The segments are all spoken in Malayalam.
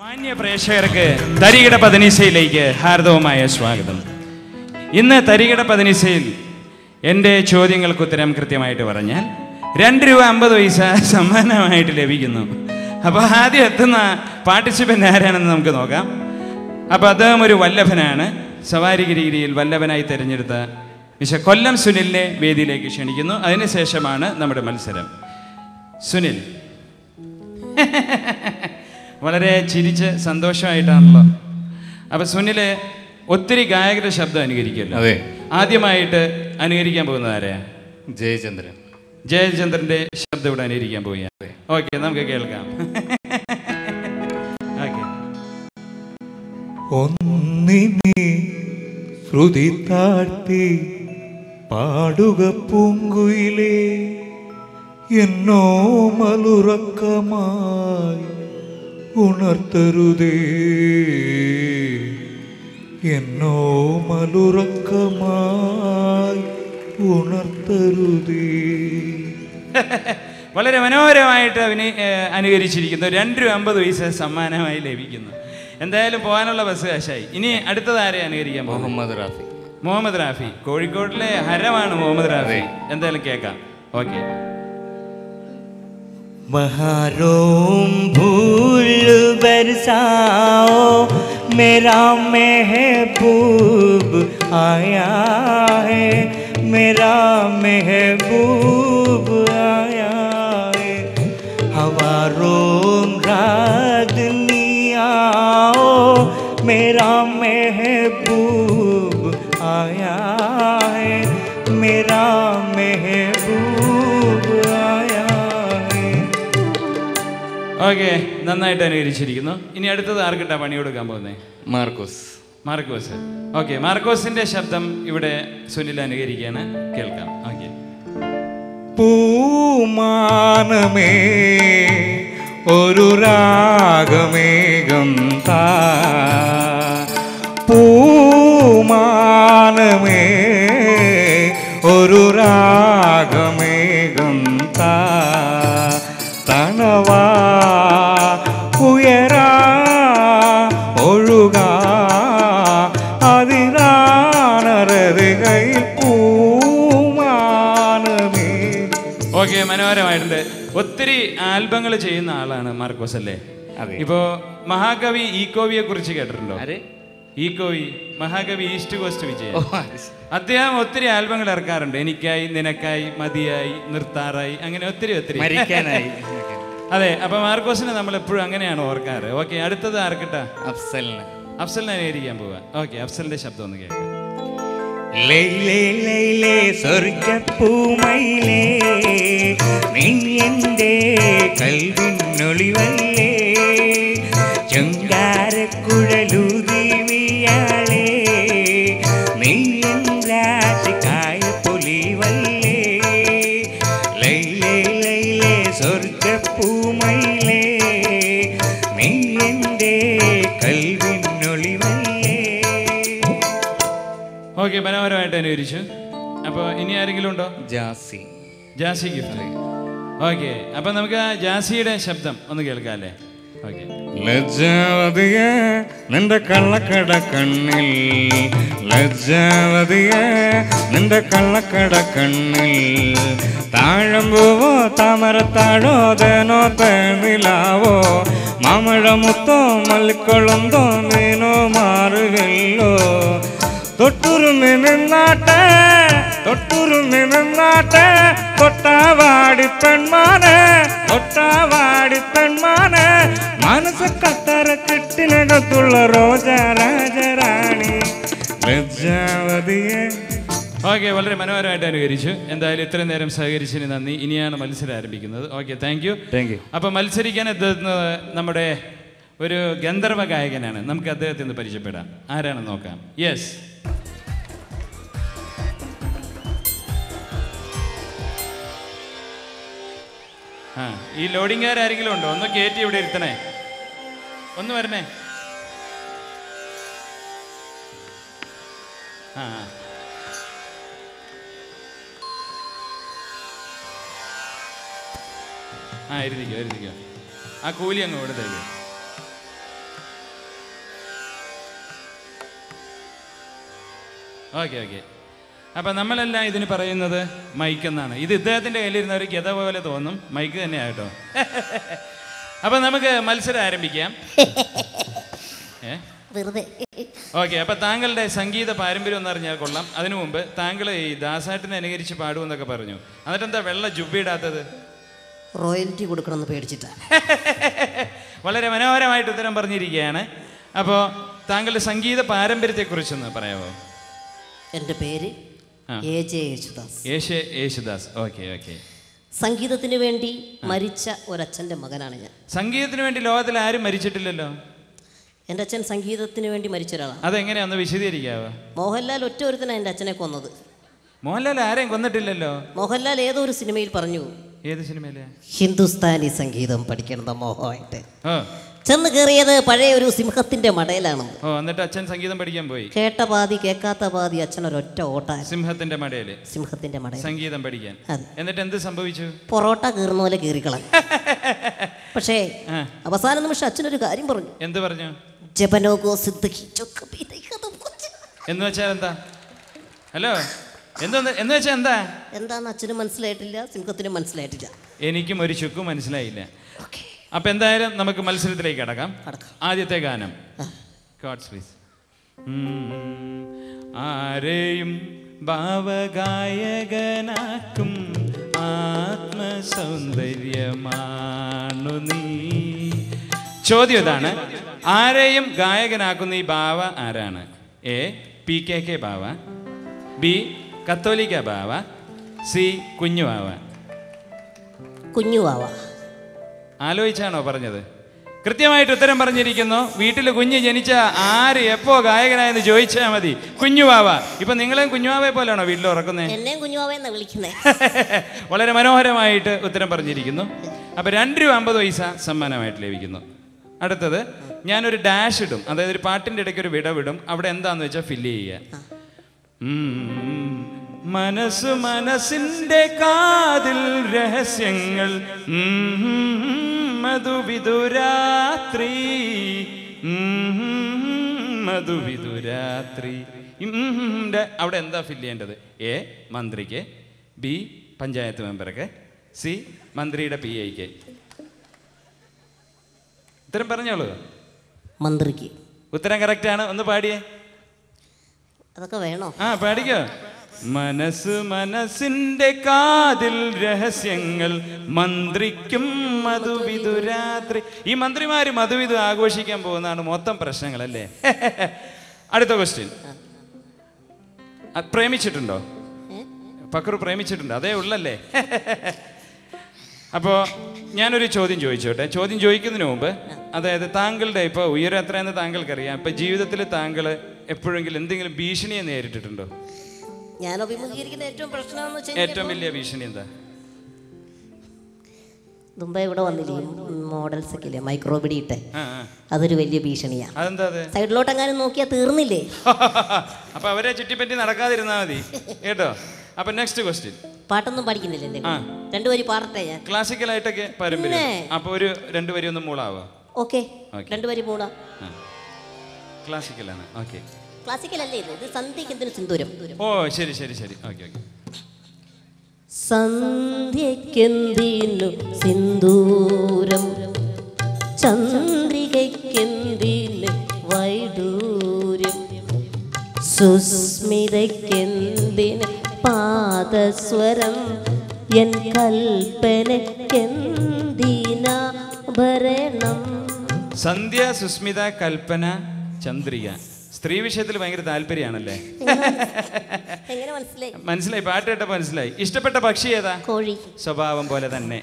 മാന്യ പ്രേക്ഷകർക്ക് തരികിട പതിനിസയിലേക്ക് ഹാർദവുമായ സ്വാഗതം ഇന്ന് തരികിട പതിനിസയിൽ എൻ്റെ ചോദ്യങ്ങൾക്ക് ഉത്തരം കൃത്യമായിട്ട് പറഞ്ഞാൽ രണ്ട് രൂപ അമ്പത് പൈസ സമ്മാനമായിട്ട് ലഭിക്കുന്നു അപ്പോൾ ആദ്യം എത്തുന്ന പാർട്ടിസിപ്പൻ്റ് ആരാണെന്ന് നമുക്ക് നോക്കാം അപ്പോൾ അദ്ദേഹം ഒരു വല്ലഭനാണ് സവാരിഗിരിയിൽ വല്ലഭനായി തിരഞ്ഞെടുത്ത മിശ കൊല്ലം സുനിലിനെ വേദിയിലേക്ക് ക്ഷണിക്കുന്നു അതിനുശേഷമാണ് നമ്മുടെ മത്സരം സുനിൽ വളരെ ചിരിച്ച് സന്തോഷമായിട്ടാണല്ലോ അപ്പൊ സുനില് ഒത്തിരി ഗായകരുടെ ശബ്ദം അനുകരിക്കുമല്ലോ അതെ ആദ്യമായിട്ട് അനുകരിക്കാൻ പോകുന്നത് ആരെയാ ജയചന്ദ്രൻ ജയചന്ദ്രന്റെ ശബ്ദം ഇവിടെ അനുകരിക്കാൻ പോവുകയാണ് ഓക്കെ നമുക്ക് കേൾക്കാം ഓക്കെ ഒന്നിനെ ശ്രുതി താഴ്ത്തി പാടുക പൂങ്കുയിലേ എന്നോ മലുറക്കമായി ഉണർത്തരുതേ എന്നോ മലുറക്കമായി ഉണർത്തരുതേ വളരെ മനോഹരമായിട്ട് അഭിനയ ഏഹ് അനുകരിച്ചിരിക്കുന്നു രണ്ട് രൂപ അമ്പത് പൈസ സമ്മാനമായി ലഭിക്കുന്നു എന്തായാലും പോകാനുള്ള ബസ് കാശായി ഇനി അടുത്തത് ആരെ അനുകരിക്കാൻ പോകും മുഹമ്മദ് റാഫി മുഹമ്മദ് റാഫി കോഴിക്കോട്ടിലെ ഹരമാണ് മുഹമ്മദ് റാഫി എന്തായാലും കേൾക്കാം ഓക്കെ बहारों भूल बरसाओ मेरा महबूब आया है मेरा महबूब आया है हवारों राधनी आओ मेरा महबूब आया है मेरा महबूब आया है ഓക്കെ നന്നായിട്ട് അനുകരിച്ചിരിക്കുന്നു ഇനി അടുത്തത് ആർക്കിട്ടാ പണി കൊടുക്കാൻ പോകുന്നത് മാർക്കോസ് മാർക്കോസ് ഓക്കെ മാർക്കോസിന്റെ ശബ്ദം ഇവിടെ സുനിൽ അനുകരിക്കാണ് കേൾക്കാം ഓക്കെ പൂമാനമേ ഒരു രാഗമേഘം താ പൂമാനമേ ഒരു രാഗമേഘം താ തണവാ ഉയരാ ഒഴുകാ അതിനാണറുകൈ പൂമാനമേ ഓക്കെ മനോഹരമായിട്ടുണ്ട് ഒത്തിരി ആൽബങ്ങൾ ചെയ്യുന്ന ആളാണ് മാർക്കോസ് അല്ലേ അതെ. ഇപ്പോ മഹാകവി ഈക്കോവിയെ കുറിച്ച് കേട്ടിട്ടുണ്ടോ ആര്? ഈക്കോവി മഹാകവി ഈസ്റ്റ് കോസ്റ്റ് വിജയൻ ഓ, അത് ശരി. അദ്ദേഹം ഒത്തിരി ആൽബങ്ങൾ ഇറക്കാറുണ്ട് എനിക്കായി നിനക്കായി മതിയായി നിർത്താറായി അങ്ങനെ ഒത്തിരി ഒത്തിരി മരിക്കാനായി അതെ അപ്പൊ മാർക്കോസിനെ നമ്മൾ എപ്പോഴും അങ്ങനെയാണ് ഓർക്കാറ് ഓക്കെ അടുത്തത് ആർക്കിട്ടാ അഫ്സലിന് അഫ്സലിനെ അനുകരിക്കാൻ പോവാ ഓക്കെ അഫ്സലിന്റെ ശബ്ദം ഒന്ന് കേൾക്കാം ലൈലേ ലൈലേ സ്വർഗപ്പൂമയിലേ നീ എൻ്റെ കൽവിനൊളിവല്ലേ ചുങ്കാരക്കുഴലൂതി വീയാളേ നീ എൻ രാജകായ പൊലിവല്ലേ ലൈലേ ലൈലേ സ്വർഗപ്പൂമയിലേ നീ എൻ്റെ കൽവിനൊളിവല്ലേ ഓക്കെ മനോഹരമായിട്ട് അനുകരിച്ചു അപ്പോൾ ഇനി ആരെങ്കിലും ഉണ്ടോ ജാസി ജാസി ഗിഫ്റ്റ് ഓക്കെ അപ്പം നമുക്ക് ആ ജാസിയുടെ ശബ്ദം ഒന്ന് കേൾക്കാം അല്ലേ ഓക്കെ ലജ്ജാവതിയെ നിന്റെ കള്ളക്കട കണ്ണിൽ ലജ്ജാവതിയെ നിന്റെ കള്ളക്കട കണ്ണിൽ താഴമ്പൂവോ താമരത്താഴോ തേനോ തേനിലാവോ മാമഴമുത്തോ മല്ലിക്കൊളുന്തോ മീനോ മാറുകല്ലോ തൊട്ടുരുമി നിന്നാട്ടെ തൊട്ടുരുമി നിന്നാട്ടെ തൊട്ടാവാടി പെൺമാനെ തൊട്ടാവാടി പെൺമാനെ മനസ്സ് കത്തറ കെട്ടിനകത്തുള്ള റോജ രാജറാണി ലജ്ജാവതിയെ ഓക്കെ വളരെ മനോഹരമായിട്ട് അനുകരിച്ചു എന്തായാലും ഇത്രയും നേരം സഹകരിച്ചതിന് നന്ദി ഇനിയാണ് മത്സരം ആരംഭിക്കുന്നത് okay thank you thank you അപ്പം മത്സരിക്കാൻ എത്തുന്നത് നമ്മുടെ ഒരു ഗന്ധർവ ഗായകനാണ് നമുക്ക് അദ്ദേഹത്തെ ഒന്ന് പരിചയപ്പെടാം ആരാണെന്ന് നോക്കാം യെസ് ആ ഈ ലോഡിംഗുകാരെങ്കിലും ഉണ്ടോ ഒന്ന് കയറ്റി ഇവിടെ ഇരുത്തണേ ഒന്ന് വരണേ ആ ആ. ആ ഇരുത്തിക്കോ ഇരുത്തിക്കോ ആ കൂലി അങ്ങ് കൊടുത്തേക്ക് ഓക്കെ ഓക്കെ അപ്പം നമ്മളെല്ലാം ഇതിന് പറയുന്നത് മൈക്ക് എന്നാണ് ഇത് ഇദ്ദേഹത്തിൻ്റെ കയ്യിലിരുന്ന ഒരു ഗത പോലെ തോന്നും മൈക്ക് തന്നെയാണ് കേട്ടോ അപ്പം നമുക്ക് മത്സരം ആരംഭിക്കാം ഏ വെറുതെ ഓക്കെ അപ്പം താങ്കളുടെ സംഗീത പാരമ്പര്യം എന്ന് അറിഞ്ഞാൽ കൊള്ളാം അതിനു മുമ്പ് താങ്കൾ ഈ ദാസാട്ടിനെ അനുകരിച്ച് പാടുമെന്നൊക്കെ പറഞ്ഞു എന്നിട്ട് എന്താ വെള്ള ജുബിടാത്തത് റോയൽറ്റി കൊടുക്കണമെന്ന് പേടിച്ചിട്ടാ വളരെ മനോഹരമായിട്ട് ഉത്തരം പറഞ്ഞിരിക്കുകയാണ് അപ്പോൾ താങ്കളുടെ സംഗീത പാരമ്പര്യത്തെക്കുറിച്ചൊന്ന് പറയാമോ എൻ്റെ പേര് ആ. A J Yesudas Yesu Yesudas okay okay സംഗീതത്തിന് വേണ്ടി മരിച്ച ഒരച്ഛൻ്റെ മകനാണ് ഞാൻ സംഗീതത്തിന് വേണ്ടി ലോകത്തിൽ ആരും മരിച്ചിട്ടില്ലല്ലോ എൻ്റെ അച്ഛൻ സംഗീതത്തിന് വേണ്ടി മരിച്ച ഒരാളാണ് അതെങ്ങനെയാ ഒന്ന് വിശദീകരിക്കാവോ മോഹൻലാൽ ഒറ്റ ഒരുത്തനാണ് എൻ്റെ അച്ഛനെ കൊന്നത് മോഹൻലാൽ ആരെയും കൊന്നിട്ടില്ലല്ലോ മോഹൻലാൽ ഏതോ ഒരു സിനിമയിൽ പറഞ്ഞു ഏത് സിനിമയിലെ ഹിന്ദുസ്ഥാനി സംഗീതം പഠിക്കണം മോഹമായിട്ട് ഓ ചെന്ന് കയറിയത് പഴയ ഒരു സിംഹത്തിന്റെ മടയിലാണ് ഓ എന്നിട്ട് അച്ഛൻ സംഗീതം പഠിക്കാൻ പോയി കേട്ട പാതി കേൾക്കാത്ത പാതി അച്ഛൻ ഒരൊറ്റ ഓട്ടാൻ സിംഹത്തിന്റെ മടയില് സിംഹത്തിന്റെ മടയിൽ സംഗീതം പഠിക്കാൻ അതെ. എന്നിട്ട് എന്ത് സംഭവിച്ചു പൊറോട്ട കീറുന്ന പോലെ കീറിക്കളൻ പക്ഷേ ആ. അവസാന നിമിഷം അച്ഛനൊരു കാര്യം പറഞ്ഞു എന്ത് പറഞ്ഞു ജപനോഗോ സിദ്ധി ചൊക്ക പീതയ്ക്കതും കൊച്ച്. എന്ന് വെച്ചാൽ എന്താ ഹലോ എന്തോന്ന് എന്ന് വെച്ചാൽ എന്താ എന്താന്ന് അച്ഛന് മനസ്സിലായിട്ടില്ല സിംഹത്തിന് മനസ്സിലായിട്ടില്ല എനിക്കും ഒരു ചുക്കും മനസ്സിലായില്ല ഓക്കെ അപ്പൊ എന്തായാലും നമുക്ക് മത്സരത്തിലേക്ക് കടക്കാം കടക്കാം. ആദ്യത്തെ ഗാനം ഗോഡ്സ് പ്ലീസ് ആരെയും ഭാവഗായകനാക്കും ആത്മസൗന്ദര്യമാണു നീ ചോദ്യം ഇതാണ് ആരെയും ഗായകനാക്കുന്ന ഈ ബാവ ആരാണ് A P K K Bava B കത്തോലിക്ക ബാവ സി കുഞ്ഞു ബാവ കുഞ്ഞുവാവ ആലോചിച്ചാണോ പറഞ്ഞത് കൃത്യമായിട്ട് ഉത്തരം പറഞ്ഞിരിക്കുന്നു വീട്ടിൽ കുഞ്ഞ് ജനിച്ച ആര് എപ്പോ ഗായകനായെന്ന് ചോദിച്ചാൽ മതി കുഞ്ഞുവാവ ഇപ്പൊ നിങ്ങളെയും കുഞ്ഞുവാവയെ പോലെയാണോ വീട്ടിൽ ഉറക്കുന്നത് എന്നെയും കുഞ്ഞുവാവെന്നാ വിളിക്കുന്നേ വളരെ മനോഹരമായിട്ട് ഉത്തരം പറഞ്ഞിരിക്കുന്നു അപ്പൊ രണ്ട് രൂപ അമ്പത് പൈസ സമ്മാനമായിട്ട് ലഭിക്കുന്നു അടുത്തത് ഞാനൊരു ഡാഷ് ഇടും അതായത് ഒരു പാട്ടിന്റെ ഇടയ്ക്ക് ഒരു വിടവിടും അവിടെ എന്താന്ന് വെച്ചാൽ ഫില്ല് ചെയ്യുക ഉം. മനസ്സ് മനസ്സിന്റെ കാതിൽ രഹസ്യങ്ങൾ ഉം. മധുവിതുരാത്രി ഉം. മധുവിതുരാത്രി ഉം. ന്റെ അവിടെ എന്താ ഫില്ല് ചെയ്യേണ്ടത് എ മന്ത്രിക്ക് ബി പഞ്ചായത്ത് മെമ്പർക്ക് സി മന്ത്രിയുടെ പി ഐക്ക് ഉത്തരം പറഞ്ഞോളൂ മന്ത്രിക്ക് ഉത്തരം കറക്റ്റാണ് ഒന്ന് പാടിയേ അതൊക്കെ വേണോ ആ പാടിക്കോ മനസ്സ് മനസ്സിന്റെ കാതിൽ രഹസ്യങ്ങൾ മന്ത്രിക്കും മധുവിധുരാത്രി ഈ മന്ത്രിമാര് മധുവിധു ആഘോഷിക്കാൻ പോകുന്നതാണ് മൊത്തം പ്രശ്നങ്ങളല്ലേ അടുത്ത ക്വസ്റ്റ്യൻ പ്രേമിച്ചിട്ടുണ്ടോ പക്രു പ്രേമിച്ചിട്ടുണ്ടോ അതേ ഉള്ളല്ലേ അപ്പോൾ ഞാനൊരു ചോദ്യം ചോദിച്ചോട്ടെ ചോദ്യം ചോദിക്കുന്നതിന് മുമ്പ് അതായത് താങ്കളുടെ ഇപ്പോൾ ഉയരം എത്രയെന്ന് താങ്കൾക്കറിയാം ഇപ്പം ജീവിതത്തിൽ താങ്കൾ എപ്പോഴെങ്കിലും എന്തെങ്കിലും ഭീഷണിയെ നേരിട്ടിട്ടുണ്ടോ ഞാൻ അഭിമുഖീകരിക്കുന്ന ഏറ്റവും പ്രശ്നമെന്ന് വെച്ചാൽ ഏറ്റവും വലിയ ഭീഷണി എന്താ മുമ്പേ ഇവിടെ വന്നില്ലേ മോഡൽസ് ഒക്കെ ഇല്ലേ മൈക്രോബിഡി ഇട്ടെ ആ ആ. അതൊരു വലിയ ഭീഷണിയാണ് അതെന്താ അത് സൈഡിലോട്ടെങ്ങാനും നോക്കിയാൽ തീർന്നില്ലേ അപ്പൊ അവരെ ചുറ്റിപ്പറ്റി നടക്കാതിരുന്നാ മതി കേട്ടോ അപ്പൊ നെക്സ്റ്റ് ക്വസ്റ്റ്യൻ പാട്ടൊന്നും പഠിക്കുന്നില്ല എൻ്റെ ആ. രണ്ടുപേര് പാടട്ടെ ഞാൻ ക്ലാസിക്കൽ ആയിട്ടൊക്കെ പാരമ്പര്യം പിന്നെ. അപ്പൊ ഒരു രണ്ടുപേരി ഒന്ന് മൂളാവോ ഓക്കെ Okay. രണ്ടുപേര് മൂടാ ക്ലാസിക്കലാണ് ഓക്കെ ക്ലാസിക്കൽ അല്ലേ ഇത് ഇത് സന്ധ്യക്ക് എന്തിനു സിന്ദൂരം ഓ ശരി ശരി ശരി ഓക്കെ ഓക്കെ സന്ധ്യക്കെന്തിനു സിന്ദൂരം ചന്ദ്രികയ്ക്കെന്തിന് വൈഡൂര്യം സുസ്മിതയ്ക്കെന്തിന് പാദസ്വരം എൻ കൽപ്പനയ്ക്കെന്തിനാഭരണം സന്ധ്യ സുസ്മിത കൽപ്പന ചന്ദ്രിക സ്ത്രീ വിഷയത്തിൽ ഭയങ്കര താല്പര്യമാണല്ലേ എങ്ങനെ മനസ്സിലായി മനസ്സിലായി പാട്ട് കേട്ടപ്പോൾ മനസ്സിലായി ഇഷ്ടപ്പെട്ട പക്ഷി ഏതാ കോഴി സ്വഭാവം പോലെ തന്നെ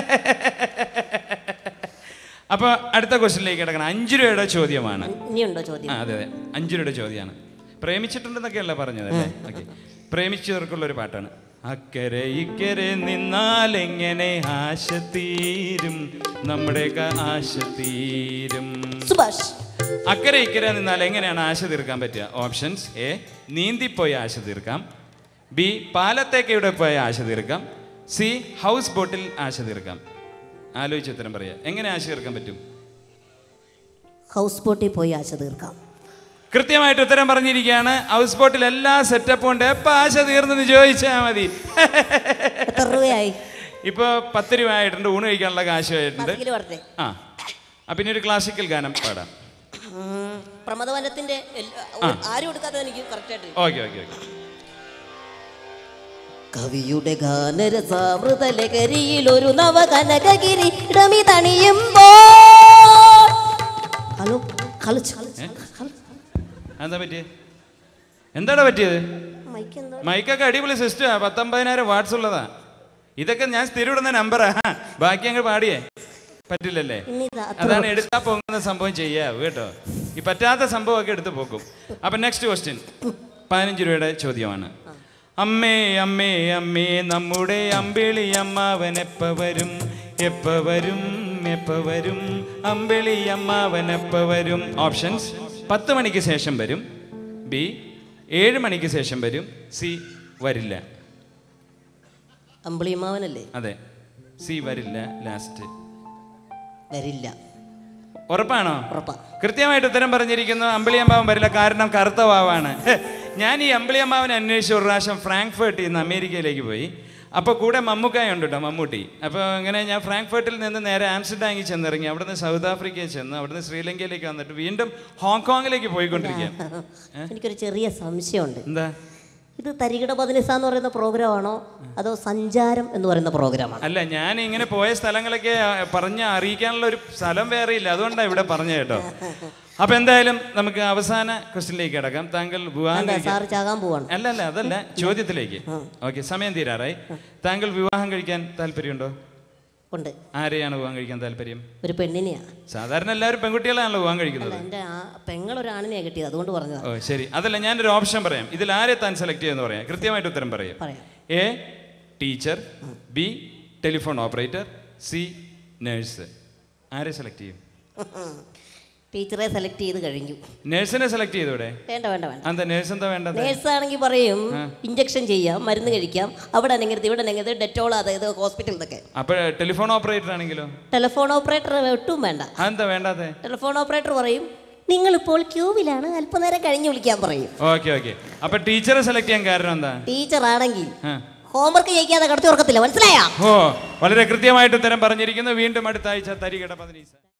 അപ്പൊ അടുത്ത ക്വസ്റ്റിനിലേക്ക് കിടക്കണം അഞ്ചു രൂപയുടെ ചോദ്യമാണ് ഇനിയുണ്ടോ ആ ചോദ്യം അതെ അതെ അഞ്ചു രൂപയുടെ ചോദ്യമാണ് പ്രേമിച്ചിട്ടുണ്ടെന്നൊക്കെയല്ല പറഞ്ഞതല്ലേ ഓക്കെ പ്രേമിച്ചവർക്കുള്ള ഒരു പാട്ടാണ് അക്കരെ ഇക്കരെ നിന്നാൽ എങ്ങനെ ആശ തീരും നമ്മുടെയൊക്കെ ആശ തീരും സുഭാഷ് അക്കരെ ഇക്കരെ നിന്നാൽ എങ്ങനെയാണ് ആശ തീർക്കാൻ പറ്റുക ഓപ്ഷൻസ് എ നീന്തിപ്പോയി ആശ തീർക്കാം ബി പാലത്തേക്കയുടെ പോയ ആശ തീർക്കാം സി ഹൗസ് ബോട്ടിൽ ആശ തീർക്കാം ആലോചിച്ച് ഉത്തരം പറയാം എങ്ങനെ ആശ തീർക്കാൻ പറ്റും ഹൗസ് ബോട്ടിൽ പോയി ആശ തീർക്കാം കൃത്യമായിട്ട് ഉത്തരം പറഞ്ഞിരിക്കുകയാണ് ഹൗസ് ബോട്ടിൽ എല്ലാ സെറ്റപ്പും ഉണ്ട് എപ്പോൾ ആശ തീർന്നെന്ന് ചോദിച്ചാൽ മതി എത്ര രൂപയായി ഇപ്പോൾ പത്ത് രൂപ ആയിട്ടുണ്ട് ഊണ് കഴിക്കാനുള്ള കാശുമായിട്ടുണ്ട് പത്ത് കിലോ വരട്ടെ ആ ആ, പിന്നെ ഒരു ക്ലാസിക്കൽ ഗാനം പാടാം ഉം, പ്രമദവനത്തിന്റെ എല്ലാ- ആരും എടുക്കാതെ എനിക്ക് കറക്റ്റായിട്ട് ഓക്കെ ഓക്കെ ഓക്കെ കവിയുടെ ഗാനരസാമൃത ലഹരിയിൽ ഒരു നവകനകഗിരി ഇടമി തണിയുമ്പോ ഹലോ കളിച്ചു കളിച്ചു എന്താ പറ്റിയത് എന്താടാ പറ്റിയത് മൈക്ക് എന്താ മൈക്കൊക്കെ അടിപൊളി സിസ്റ്റമാ പത്തൊമ്പതിനായിരം വാട്സ് ഉള്ളതാ ഇതൊക്കെ ഞാൻ സ്ഥിരം ഇടുന്ന നമ്പറാ ബാക്കി അങ്ങ് പാടിയേ പറ്റില്ലല്ലേ ഇനി ഇതാ അത്ര അതാണ് എടുത്താ പോകുന്ന സംഭവം ചെയ്യാവൂ കേട്ടോ ഈ പറ്റാത്ത സംഭവമൊക്കെ എടുത്ത് പോക്കും അപ്പൊ നെക്സ്റ്റ് ക്വസ്റ്റ്യൻ പതിനഞ്ച് രൂപയുടെ ചോദ്യമാണ് അമ്മേ അമ്മേ അമ്മേ നമ്മുടെ അമ്പിളി അമ്മാവൻ എപ്പ വരും എപ്പ വരും എപ്പ വരും അമ്പിളി അമ്മാവൻ എപ്പ വരും ഓപ്ഷൻസ് പത്ത് മണിക്ക് ശേഷം വരും ബി ഏഴ് മണിക്ക് ശേഷം വരും സി വരില്ല അമ്പിളിമാവനല്ലേ അതെ സി വരില്ല ലാസ്റ്റ് വരില്ല ഉറപ്പാണോ ഉറപ്പാ കൃത്യമായിട്ട് ഉത്തരം പറഞ്ഞിരിക്കുന്നു അമ്പിളിയമ്മാവൻ വരില്ല കാരണം കറുത്ത വാവാണ് ഹെ, ഞാൻ ഈ അമ്പിളിയമ്മാവനെ അന്വേഷിച്ച് ഒരു പ്രാവശ്യം ഫ്രാങ്ക്ഫേർട്ടിൽ നിന്ന് അമേരിക്കയിലേക്ക് പോയി അപ്പോൾ കൂടെ മമ്മൂക്കായ ഉണ്ട് കേട്ടോ മമ്മൂട്ടി അപ്പോൾ അങ്ങനെ ഞാൻ ഫ്രാങ്ക്ഫേർട്ടിൽ നിന്ന് നേരെ ആംസ്റ്റർഡാമിൽ ചെന്നിറങ്ങി അവിടുന്ന് സൗത്ത് ആഫ്രിക്കയിൽ ചെന്ന് അവിടുന്ന് ശ്രീലങ്കയിലേക്ക് വന്നിട്ട് വീണ്ടും ഹോങ്കോങ്ങിലേക്ക് പോയിക്കൊണ്ടിരിക്കുകയാണ് എനിക്കൊരു ചെറിയ സംശയമുണ്ട് എന്താ ഇത് തരികിട പതിനിസ എന്ന് പറയുന്ന പ്രോഗ്രാമാണോ അതോ സഞ്ചാരം എന്ന് പറയുന്ന പ്രോഗ്രാമാണോ അല്ല ഞാൻ ഇങ്ങനെ പോയ സ്ഥലങ്ങളൊക്കെ ആ, പറഞ്ഞ് അറിയിക്കാനുള്ള ഒരു സ്ഥലം വേറെ ഇല്ല അതുകൊണ്ടാണ് ഇവിടെ പറഞ്ഞത് കേട്ടോ അപ്പൊ എന്തായാലും നമുക്ക് അവസാന ക്വസ്റ്റിനിലേക്ക് കിടക്കാം താങ്കൾ വിവാഹം എന്താ കഴിക്കാൻ സാറ് ചാകാൻ പോവാണ് അല്ല അല്ല അതല്ല ചോദ്യത്തിലേക്ക് ഓക്കെ സമയം തീരാറായി താങ്കൾ വിവാഹം കഴിക്കാൻ താല്പര്യമുണ്ടോ ഉണ്ട് ആരെയാണ് വിവാഹം കഴിക്കാൻ താല്പര്യം ഒരു പെണ്ണിനെയാ സാധാരണ എല്ലാവരും പെൺകുട്ടികളാണല്ലോ വിവാഹം അല്ല കഴിക്കുന്നത് എൻ്റെ ആ പെങ്ങളൊരാണിനെയാ കിട്ടിയത് അതുകൊണ്ട് പറഞ്ഞതാ ഓ ശരി അതല്ല ഞാനൊരു ഓപ്ഷൻ പറയാം ഇതിൽ ആരെ താൻ സെലക്ട് ചെയ്യുമെന്ന് പറയാം കൃത്യമായിട്ട് ഉത്തരം പറയാം പറയാം A teacher B telephone operator C nurse ആരെ സെലക്ട് ചെയ്യും ടീച്ചറെ സെലക്ട് ചെയ്ത് കഴിഞ്ഞു നേഴ്സിനെ സെലക്ട് ചെയ്തൂടെ വേണ്ട വേണ്ട വേണ്ട എന്താ നേഴ്സ് എന്താ വേണ്ടത് നേഴ്സ് ആണെങ്കിൽ പറയും ഇഞ്ചക്ഷൻ ചെയ്യാം മരുന്ന് കഴിക്കാം അവിടെ അനങ്ങരുത് ഇവിടെ അനങ്ങരുത് ഡെറ്റോൾ അതായത് ഹോസ്പിറ്റൽ ഇതൊക്കെ അപ്പൊ ടെലിഫോൺ ഓപ്പറേറ്റർ ആണെങ്കിലോ ടെലിഫോൺ ഓപ്പറേറ്റർ ഒട്ടും വേണ്ട അതെന്താ വേണ്ടാതെ ടെലിഫോൺ ഓപ്പറേറ്റർ പറയും നിങ്ങളിപ്പോൾ ക്യൂവിലാണ് അല്പനേരം കഴിഞ്ഞ് വിളിക്കാൻ പറയും ഓക്കെ ഓക്കെ അപ്പൊ ടീച്ചറെ സെലക്ട് ചെയ്യാൻ കാരണം എന്താ ടീച്ചർ ആണെങ്കിൽ ആ. ഹോംവർക്ക് ചെയ്യിക്കാതെ കടത്തി ഉറക്കത്തില്ല മനസ്സിലായോ ഓ വളരെ കൃത്യമായിട്ട് ഉത്തരം പറഞ്ഞിരിക്കുന്നു വീണ്ടും അടുത്ത ആഴ്ച തരികട പതിനീസ്